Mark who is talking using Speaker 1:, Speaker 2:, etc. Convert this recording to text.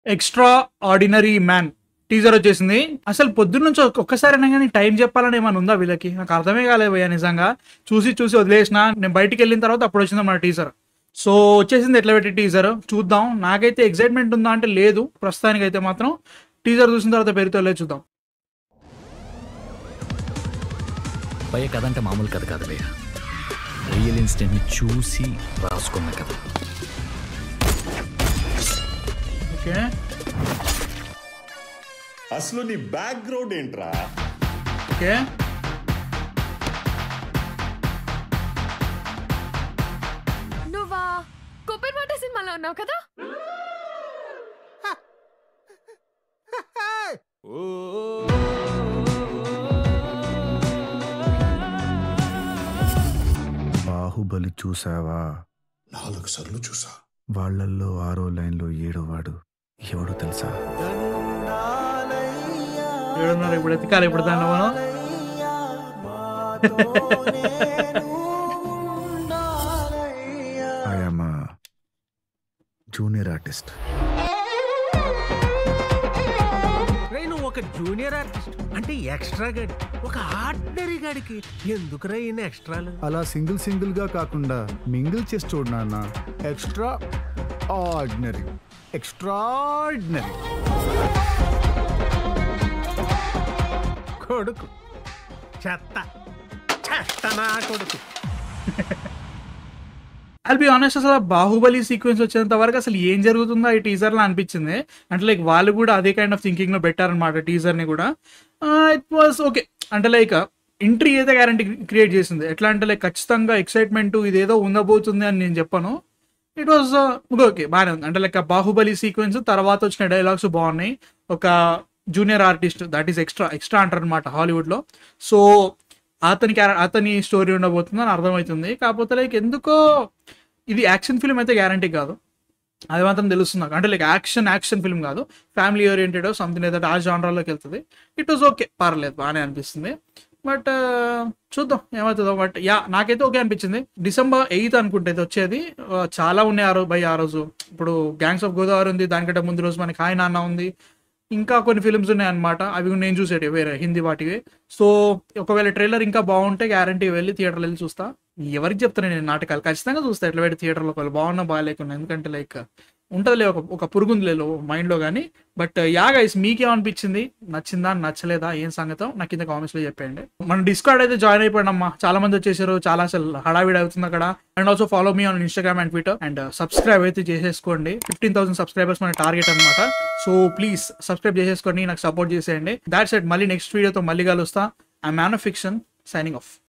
Speaker 1: extra ordinary man teaser వచ్చేసింది అసలు పొద్దున్న నుంచి ఒక్క- ఒక్కసారైనా కానీ టైం చెప్పాలని ఏమైనా ఉందా వీళ్ళకి నాకు అర్థమే కాలేదు భయ్యా నిజంగా చూసి చూసి వదిలేసిన నేను బయటికి వెళ్ళిన తర్వాత అప్పుడు వచ్చింది మన టీజర్ సో వచ్చేసింది ఎట్లా పెట్టి టీజర్ చూద్దాం నాకైతే ఎక్సైట్మెంట్ ఉందా అంటే లేదు ప్రస్తుతానికి అయితే మాత్రం టీజర్ చూసిన తర్వాత పెరుగుతో లేదు చూద్దాం
Speaker 2: భయ కథ అంటే మామూలు కథ కాదు భయ్య రియల్ ఇన్సిడెంట్ని చూసి రాసుకున్న కథ
Speaker 1: ఓకే
Speaker 3: అసలు నీ బ్యాక్గ్రౌండ్ ఏంట్రా
Speaker 1: ఓకే
Speaker 4: నువ్వా కొబ్బరి మాట సినిమాలో ఉన్నావు కదా
Speaker 5: బాహుబలి చూసావా
Speaker 3: నాలుగు సార్లు చూసా
Speaker 5: వాళ్ళల్లో ఆరో లైన్లో ఏడో వాడు ఎవడో తెలుసా
Speaker 1: ఏడున్నర ఇప్పుడు ఎత్తికాలి ఇప్పుడు దాన్ని మనం
Speaker 5: ఐఎమ్ జూనియర్ ఆర్టిస్ట్
Speaker 6: రే నువ్వు ఒక జూనియర్ ఆర్టిస్ట్ అంటే ఎక్స్ట్రా గడి ఒక ఆర్డినరీ గడికి ఎందుకురా ఈయన ఎక్స్ట్రాలు
Speaker 5: అలా సింగిల్ సింగిల్ గా కాకుండా మింగిల్ చేసి చూడు నాన్న ఎక్స్ట్రా ఆర్డినరీ ఎక్స్ట్రాడినరీ
Speaker 6: కొడుకు చెత్త చెత్త నా కొడుకు
Speaker 1: ఐల్ బి ఆనెస్ట్ అసలు ఆ బాహుబలి సీక్వెన్స్ వచ్చేంత వరకు అసలు ఏం జరుగుతుందో ఈ టీజర్ లో అనిపించింది అంటే లైక్ వాళ్ళు కూడా అదే కైండ్ ఆఫ్ థింకింగ్ లో పెట్టారనమాట టీజర్ ని కూడా ఇట్ వాస్ ఓకే అంటే లైక్ ఎంట్రీ అయితే గ్యారంటీ క్రియేట్ చేసింది ఎట్లా అంటే లైక్ ఖచ్చితంగా ఎక్సైట్మెంట్ ఇదేదో ఉండబోతుంది అని నేను చెప్పాను ఇట్ వాజ్ ఓకే బాగానే ఉంది అంటే లైక్ ఆ బాహుబలి సీక్వెన్స్ తర్వాత వచ్చిన డైలాగ్స్ బాగున్నాయి ఒక junior artist that is extra extra అంటారు అనమాట హాలీవుడ్ లో సో అతని క్యార అతని స్టోరీ ఉండబోతుంది అని అర్థమవుతుంది కాకపోతే లైక్ ఎందుకో ఇది యాక్షన్ ఫిల్మ్ అయితే గ్యారంటీ కాదు అది మాత్రం తెలుస్తుంది నాకు అంటే లైక్ యాక్షన్ యాక్షన్ ఫిల్మ్ కాదు ఫ్యామిలీ ఓరియంటెడ్ సంథింగ్ ఏదంటే ఆ జానరాలోకి వెళ్తుంది ఇట్ వాజ్ ఓకే పర్లేదు బాగానే అనిపిస్తుంది బట్ చూద్దాం ఏమవుతుందో బట్ యా నాకైతే ఓకే అనిపించింది డిసెంబర్ ఎయిత్ అనుకుంటే ఇది వచ్చేది ఆ, చాలా ఉన్నాయి ఆ రోజు బై ఆ రోజు ఇప్పుడు గ్యాంగ్స్ ఆఫ్ గోదావరి ఉంది దానికంటే ముందు రోజు మనకి హాయ్ నాన్న ఉంది ఇంకా కొన్ని ఫిల్మ్స్ ఉన్నాయి అనమాట అవి నేను చూసేటి వేరే హిందీ వాటివి సో ఒకవేళ ట్రైలర్ ఇంకా బాగుంటే గ్యారంటీ వెళ్ళి థియేటర్లో వెళ్ళి చూస్తా ఎవరికి చెప్తాను నేను నాటకాలు ఖచ్చితంగా చూస్తా ఎట్లా పెట్టి థియేటర్లో ఒకవేళ బాగున్నా బాగాలేకున్నా ఎందుకంటే లైక్ ఉంటుందిలే ఒక ఒక పురుగుందిలే మైండ్లో కానీ బట్ యా గైస్ మీకేమనిపించింది నచ్చిందా నచ్చలేదా ఏం సంగతం నాకు కింద కామెంట్స్ లో చెప్పండి మన డిస్కార్డ్ అయితే జాయిన్ అయిపోయాడమ్మా చాలా మంది వచ్చేసారు చాలా అసలు హడావిడి అవుతుంది అక్కడ and also follow me on Instagram and Twitter and subscribe అయితే చేసేసుకోండి ఫిఫ్టీన్ థౌసండ్ సబ్స్క్రైబర్స్ మన టార్గెట్ అనమాట సో ప్లీజ్ సబ్స్క్రైబ్ చేసేసుకోండి నాకు సపోర్ట్ చేసేయండి దాట్ సెట్ మళ్ళీ నెక్స్ట్ వీడియోతో మళ్ళీ కలుస్తా I man of fiction signing of